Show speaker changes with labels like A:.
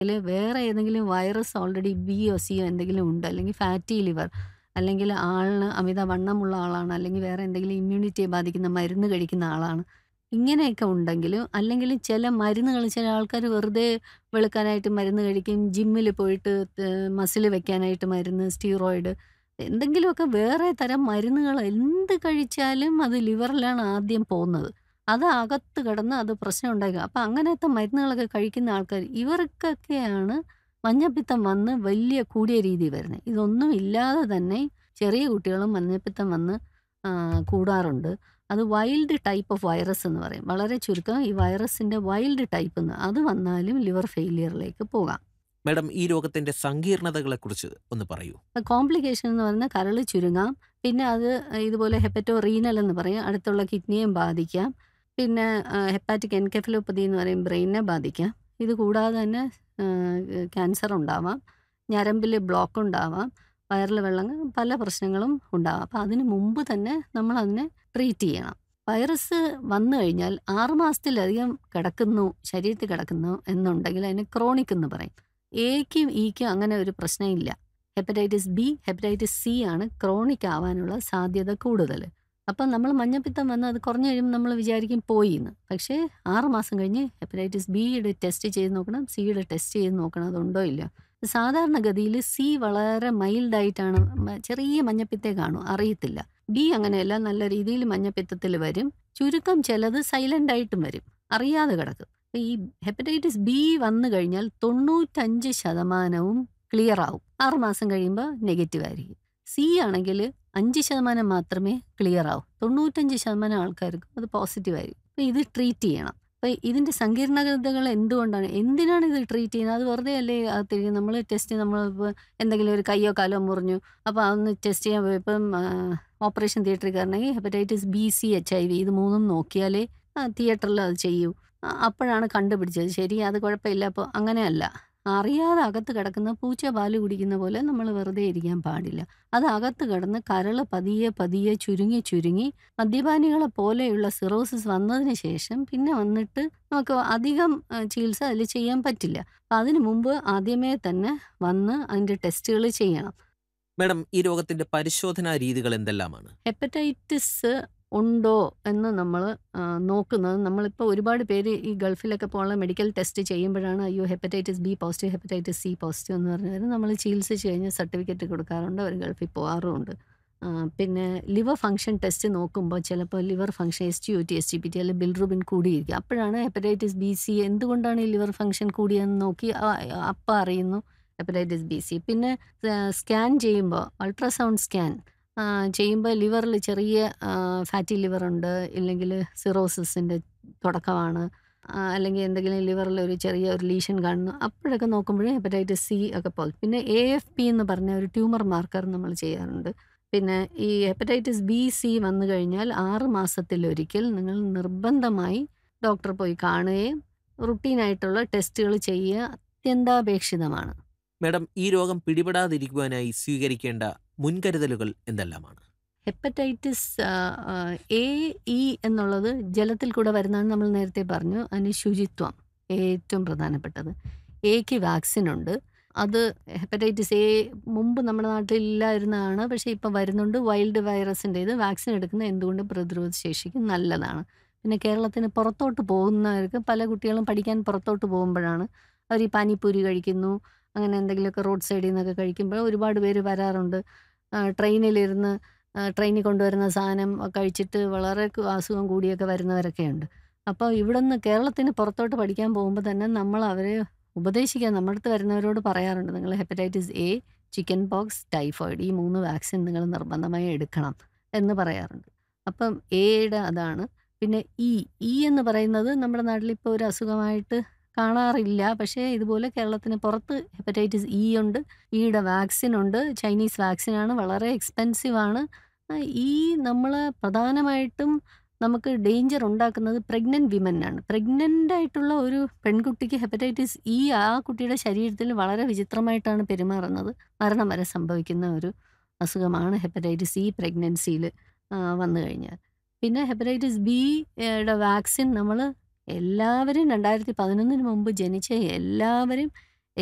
A: അതില് വേറെ ഏതെങ്കിലും വൈറസ് ഓൾറെഡി ബിയോ സിയോ എന്തെങ്കിലും ഉണ്ട് അല്ലെങ്കിൽ ഫാറ്റി ലിവർ അല്ലെങ്കിൽ ആളിന് അമിത വണ്ണമുള്ള ആളാണ് അല്ലെങ്കിൽ വേറെ എന്തെങ്കിലും ഇമ്മ്യൂണിറ്റിയെ ബാധിക്കുന്ന മരുന്ന് കഴിക്കുന്ന ആളാണ് ഇങ്ങനെയൊക്കെ ഉണ്ടെങ്കിലും അല്ലെങ്കിൽ ചില മരുന്നുകൾ ചില ആൾക്കാർ വെറുതെ വെളുക്കാനായിട്ട് മരുന്ന് കഴിക്കും ജിമ്മിൽ പോയിട്ട് മസിൽ വെക്കാനായിട്ട് മരുന്ന് സ്റ്റീറോയിഡ് എന്തെങ്കിലുമൊക്കെ വേറെ തരം മരുന്നുകൾ എന്ത് കഴിച്ചാലും അത് ലിവറിലാണ് ആദ്യം പോകുന്നത് അത് അകത്ത് കിടന്ന് അത് പ്രശ്നം ഉണ്ടാക്കുക അപ്പം അങ്ങനത്തെ മരുന്നുകളൊക്കെ കഴിക്കുന്ന ആൾക്കാർ ഇവർക്കൊക്കെയാണ് മഞ്ഞപ്പിത്തം വന്ന് വലിയ കൂടിയ രീതി വരുന്നത് ഇതൊന്നും ഇല്ലാതെ തന്നെ ചെറിയ കുട്ടികളും മഞ്ഞപ്പിത്തം വന്ന് ആ, കൂടാറുണ്ട് അത് വൈൽഡ് ടൈപ്പ് ഓഫ് വൈറസ് എന്ന് പറയും വളരെ ചുരുക്കം ഈ വൈറസിൻ്റെ വൈൽഡ് ടൈപ്പ് എന്ന് അത് വന്നാലും ലിവർ ഫെയിലിയറിലേക്ക് പോകാം
B: മാഡം ഈ രോഗത്തിന്റെ സങ്കീർണതകളെക്കുറിച്ച് ഒന്ന് പറയൂ
A: കോംപ്ലിക്കേഷൻ എന്ന് പറയുന്നത് കരൾ ചുരുങ്ങാം പിന്നെ അത് ഇതുപോലെ ഹെപ്പറ്റോ റീനൽ എന്ന് പറയും അടുത്തുള്ള കിഡ്നിയെയും ബാധിക്കാം പിന്നെ ഹെപ്പാറ്റിക് എൻകെഫലോപ്പതി എന്ന് പറയും ബ്രെയിനിനെ ബാധിക്കാം ഇത് കൂടാതെ തന്നെ ക്യാൻസർ ഉണ്ടാവാം ഞരമ്പിൽ ബ്ലോക്ക് ഉണ്ടാവാം വയറിൽ വെള്ളം പല പ്രശ്നങ്ങളും ഉണ്ടാവാം അപ്പം അതിന് മുമ്പ് തന്നെ നമ്മൾ അതിനെ ട്രീറ്റ് ചെയ്യണം വൈറസ് വന്നു കഴിഞ്ഞാൽ ആറ് മാസത്തിലധികം കിടക്കുന്നു ശരീരത്തിൽ കിടക്കുന്നു എന്നുണ്ടെങ്കിൽ അതിന് ക്രോണിക് എന്ന് പറയും എക്കും ഇക്കും അങ്ങനെ ഒരു പ്രശ്നമില്ല ഹെപ്പറ്റൈറ്റിസ് ബി ഹെപ്പറ്റൈറ്റിസ് സി ആണ് ക്രോണിക് ആവാനുള്ള സാധ്യത കൂടുതൽ അപ്പം നമ്മൾ മഞ്ഞപ്പിത്തം വന്ന് അത് കുറഞ്ഞു കഴിയുമ്പോൾ നമ്മൾ വിചാരിക്കും പോയി എന്ന് പക്ഷേ ആറ് മാസം കഴിഞ്ഞ് ഹെപ്പറ്റൈറ്റിസ് ബിയുടെ ടെസ്റ്റ് ചെയ്ത് നോക്കണം സിയുടെ ടെസ്റ്റ് ചെയ്ത് നോക്കണം അതുണ്ടോ ഇല്ല സാധാരണഗതിയിൽ സി വളരെ മൈൽഡായിട്ടാണ് മ- ചെറിയ മഞ്ഞപ്പിത്തേ കാണും അറിയത്തില്ല ബി അങ്ങനെയല്ല നല്ല രീതിയിൽ മഞ്ഞപ്പിത്തത്തിൽ വരും ചുരുക്കം ചിലത് സൈലൻ്റ് ആയിട്ടും വരും അറിയാതെ കിടക്കും അപ്പൊ ഈ ഹെപ്പറ്റൈറ്റിസ് ബി വന്നു കഴിഞ്ഞാൽ തൊണ്ണൂറ്റഞ്ച് ശതമാനവും ക്ലിയർ ആവും ആറ് മാസം കഴിയുമ്പോൾ നെഗറ്റീവ് ആയിരിക്കും സി ആണെങ്കിൽ അഞ്ച് ശതമാനം മാത്രമേ ക്ലിയർ ആവൂ തൊണ്ണൂറ്റഞ്ച് ശതമാനം ആൾക്കാർക്കും അത് പോസിറ്റീവ് ആയിരിക്കും അപ്പോൾ ഇത് ട്രീറ്റ് ചെയ്യണം അപ്പോൾ ഇതിൻ്റെ സങ്കീർണതകൾ എന്തുകൊണ്ടാണ് എന്തിനാണ് ഇത് ട്രീറ്റ് ചെയ്യുന്നത് അത് വെറുതെ അല്ലേ അകത്തിരിക്കും നമ്മൾ ടെസ്റ്റ് നമ്മൾ ഇപ്പോൾ എന്തെങ്കിലും ഒരു കയ്യോ കാലോ മുറിഞ്ഞു അപ്പോൾ അതൊന്ന് ടെസ്റ്റ് ചെയ്യാൻ പോയപ്പം ഓപ്പറേഷൻ തിയേറ്ററിൽ കയറണമെങ്കിൽ hepatitis B C H I V ഇത് മൂന്നും നോക്കിയാലേ തിയേറ്ററിൽ അത് ചെയ്യൂ ആ, അപ്പോഴാണ് കണ്ടുപിടിച്ചത് ശരി അത് കുഴപ്പമില്ല അപ്പോൾ അങ്ങനെയല്ല അറിയാതെ അകത്ത് കിടക്കുന്ന പൂച്ച പാല് കുടിക്കുന്ന പോലെ നമ്മൾ വെറുതെ ഇരിക്കാൻ പാടില്ല അത് അകത്ത് കിടന്ന് കരള് പതിയെ പതിയെ ചുരുങ്ങി ചുരുങ്ങി മദ്യപാനികളെ പോലെയുള്ള സിറോസിസ് വന്നതിന് ശേഷം പിന്നെ വന്നിട്ട് നമുക്ക് അധികം ആ, ചികിത്സ അതിൽ ചെയ്യാൻ പറ്റില്ല അപ്പം അതിന് മുമ്പ് ആദ്യമേ തന്നെ വന്ന് അതിൻ്റെ ടെസ്റ്റുകൾ ചെയ്യണം
B: മാഡം ഈ രോഗത്തിന്റെ പരിശോധനാ രീതികൾ എന്തെല്ലാമാണ്
A: ഹെപ്പറ്റൈറ്റിസ് ഉണ്ടോ എന്ന് നമ്മൾ നോക്കുന്നത് നമ്മളിപ്പോൾ ഒരുപാട് പേര് ഈ ഗൾഫിലൊക്കെ പോകാനുള്ള മെഡിക്കൽ ടെസ്റ്റ് ചെയ്യുമ്പോഴാണ് അയ്യോ hepatitis B positive hepatitis C positive എന്ന് പറഞ്ഞാൽ നമ്മൾ ചികിത്സിച്ച് കഴിഞ്ഞ് സർട്ടിഫിക്കറ്റ് കൊടുക്കാറുണ്ട് അവർ ഗൾഫിൽ പോകാറുമുണ്ട് ആ, പിന്നെ ലിവർ ഫംഗ്ഷൻ ടെസ്റ്റ് നോക്കുമ്പോൾ ചിലപ്പോൾ liver function S T O T S T P T അല്ലെങ്കിൽ ബിൽറുബിൻ കൂടിയിരിക്കും അപ്പോഴാണ് ഹെപ്പറ്റൈറ്റിസ് ബി സി എന്തുകൊണ്ടാണ് ഈ ലിവർ ഫംഗ്ഷൻ കൂടിയെന്ന് നോക്കി അപ്പം അറിയുന്നു ഹെപ്പറ്റൈറ്റിസ് ബി സി പിന്നെ സ്കാൻ ചെയ്യുമ്പോൾ അൾട്രാസൗണ്ട് സ്കാൻ ചെയ്യുമ്പോൾ ലിവറിൽ ചെറിയ ഫാറ്റി ലിവർ ഉണ്ട് ഇല്ലെങ്കിൽ സിറോസിസിൻ്റെ തുടക്കമാണ് ആ, അല്ലെങ്കിൽ എന്തെങ്കിലും ലിവറിൽ ഒരു ചെറിയ ഒരു ലീഷൻ കാണുന്നു അപ്പോഴൊക്കെ നോക്കുമ്പോഴേ ഹെപ്പറ്റൈറ്റിസ് സി ഒക്കെ പോകും പിന്നെ എ എഫ് പി എന്ന് പറഞ്ഞ ഒരു ട്യൂമർ മാർക്കർ നമ്മൾ ചെയ്യാറുണ്ട് പിന്നെ ഈ ഹെപ്പറ്റൈറ്റിസ് ബി സി വന്നു കഴിഞ്ഞാൽ ആറ് മാസത്തിലൊരിക്കൽ നിങ്ങൾ നിർബന്ധമായി ഡോക്ടറെ പോയി കാണുകയും റുട്ടീനായിട്ടുള്ള ടെസ്റ്റുകൾ ചെയ്യുക അത്യന്താപേക്ഷിതമാണ്
B: മാഡം ഈ രോഗം പിടിപെടാതിരിക്കുവാനായി സ്വീകരിക്കേണ്ട മുൻകരുതലുകൾ എന്തെല്ലാമാണ്
A: ഹെപ്പറ്റൈറ്റിസ് എ ഇ എന്നുള്ളത് ജലത്തിൽ കൂടെ വരുന്നതെന്ന് നമ്മൾ നേരത്തെ പറഞ്ഞു അതിന് ശുചിത്വം ഏറ്റവും പ്രധാനപ്പെട്ടത് എക്ക് വാക്സിൻ ഉണ്ട് അത് ഹെപ്പറ്റൈറ്റിസ് എ മുമ്പ് നമ്മുടെ നാട്ടിൽ ഇല്ലായിരുന്നതാണ് പക്ഷേ ഇപ്പം വരുന്നുണ്ട് വൈൽഡ് വൈറസിൻ്റെ ഇത് വാക്സിൻ എടുക്കുന്നത് എന്തുകൊണ്ട് പ്രതിരോധ ശേഷിക്ക് നല്ലതാണ് പിന്നെ കേരളത്തിന് പുറത്തോട്ട് പോകുന്നവർക്ക് പല കുട്ടികളും പഠിക്കാൻ പുറത്തോട്ട് പോകുമ്പോഴാണ് അവർ ഈ പാനിപ്പൂരി കഴിക്കുന്നു അങ്ങനെ എന്തെങ്കിലുമൊക്കെ റോഡ് സൈഡിൽ നിന്നൊക്കെ കഴിക്കുമ്പോൾ ഒരുപാട് പേര് വരാറുണ്ട് ആ, ട്രെയിനിലിരുന്ന് ആ, ട്രെയിനിൽ കൊണ്ടുവരുന്ന സാധനം കഴിച്ചിട്ട് വളരെ കു- അസുഖം കൂടിയൊക്കെ വരുന്നവരൊക്കെ ഉണ്ട് അപ്പോൾ ഇവിടെ നിന്ന് കേരളത്തിന് പുറത്തോട്ട് പഠിക്കാൻ പോകുമ്പോൾ തന്നെ നമ്മൾ അവരെ ഉപദേശിക്കാൻ നമ്മുടെ അടുത്ത് വരുന്നവരോട് പറയാറുണ്ട് നിങ്ങൾ hepatitis A chickenpox typhoid ഈ മൂന്ന് വാക്സിൻ നിങ്ങൾ നിർബന്ധമായി എടുക്കണം എന്ന് പറയാറുണ്ട് അപ്പം എയുടെ അതാണ് പിന്നെ ഇ ഇ എന്ന് പറയുന്നത് നമ്മുടെ നാട്ടിൽ ഇപ്പോൾ ഒരു അസുഖമായിട്ട് കാണാറില്ല പക്ഷേ ഇതുപോലെ കേരളത്തിന് പുറത്ത് ഹെപ്പറ്റൈറ്റിസ് ഇ ഉണ്ട് ഈയുടെ വാക്സിൻ ഉണ്ട് ചൈനീസ് വാക്സിനാണ് വളരെ എക്സ്പെൻസീവ് ആണ് ആ, ഈ നമ്മൾ പ്രധാനമായിട്ടും നമുക്ക് ഡേഞ്ചർ ഉണ്ടാക്കുന്നത് പ്രഗ്നൻറ്റ് വിമനാണ് പ്രഗ്നൻ്റ് ആയിട്ടുള്ള ഒരു പെൺകുട്ടിക്ക് ഹെപ്പറ്റൈറ്റിസ് ഇ ആ കുട്ടിയുടെ ശരീരത്തിൽ വളരെ വിചിത്രമായിട്ടാണ് പെരുമാറുന്നത് മരണം വരെ സംഭവിക്കുന്ന ഒരു അസുഖമാണ് ഹെപ്പറ്റൈറ്റിസ് ഇ പ്രഗ്നൻസിയിൽ വന്നു കഴിഞ്ഞാൽ പിന്നെ ഹെപ്പറ്റൈറ്റിസ് ബി യുടെ വാക്സിൻ നമ്മൾ എല്ലാവരും രണ്ടായിരത്തി പതിനൊന്നിന് മുമ്പ് ജനിച്ച എല്ലാവരും